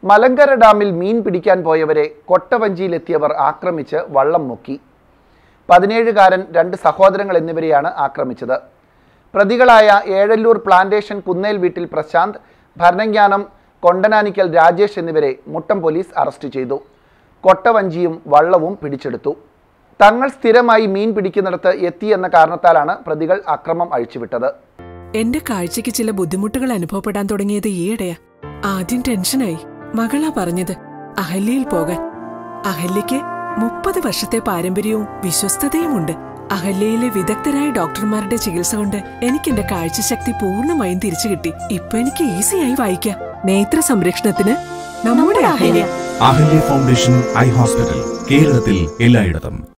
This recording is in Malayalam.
മലങ്കര ഡാമിൽ മീൻ പിടിക്കാൻ പോയവരെ കൊട്ടവഞ്ചിയിലെത്തിയവർ ആക്രമിച്ച് വള്ളം മുക്കി പതിനേഴുകാരൻ രണ്ട് സഹോദരങ്ങൾ എന്നിവരെയാണ് ആക്രമിച്ചത് പ്രതികളായ ഏഴല്ലൂർ പ്ലാന്റേഷൻ കുന്നേൽ വീട്ടിൽ പ്രശാന്ത് ഭരണജ്ഞാനം കൊണ്ടനാനിക്കൽ രാജേഷ് എന്നിവരെ മുട്ടം പോലീസ് അറസ്റ്റ് ചെയ്തു കൊട്ടവഞ്ചിയും വള്ളവും പിടിച്ചെടുത്തു തങ്ങൾ സ്ഥിരമായി മീൻ പിടിക്കുന്നിടത്ത് എത്തി എന്ന കാരണത്താലാണ് പ്രതികൾ അക്രമം അഴിച്ചുവിട്ടത് എന്റെ കാഴ്ചയ്ക്ക് ചില ബുദ്ധിമുട്ടുകൾ അനുഭവപ്പെടാൻ തുടങ്ങിയത് ഈയിടെയാ ആദ്യം ടെൻഷനായി മകളാ പറഞ്ഞത് അഹല്യയിൽ പോകാൻ അഹല്യയ്ക്ക് മുപ്പത് വർഷത്തെ പാരമ്പര്യവും വിശ്വസ്തതയുമുണ്ട് അഹല്യയിലെ വിദഗ്ധരായ ഡോക്ടർമാരുടെ ചികിത്സ കൊണ്ട് എനിക്ക് എന്റെ കാഴ്ചശക്തി പൂർണ്ണമായും തിരിച്ചു കിട്ടി ഇപ്പൊ എനിക്ക് ഈസിയായി വായിക്കാം നേത്ര സംരക്ഷണത്തിന് നമ്മുടെ Ahalya Ahalya foundation eye hospital കേരളത്തിൽ എല്ലായിടത്തും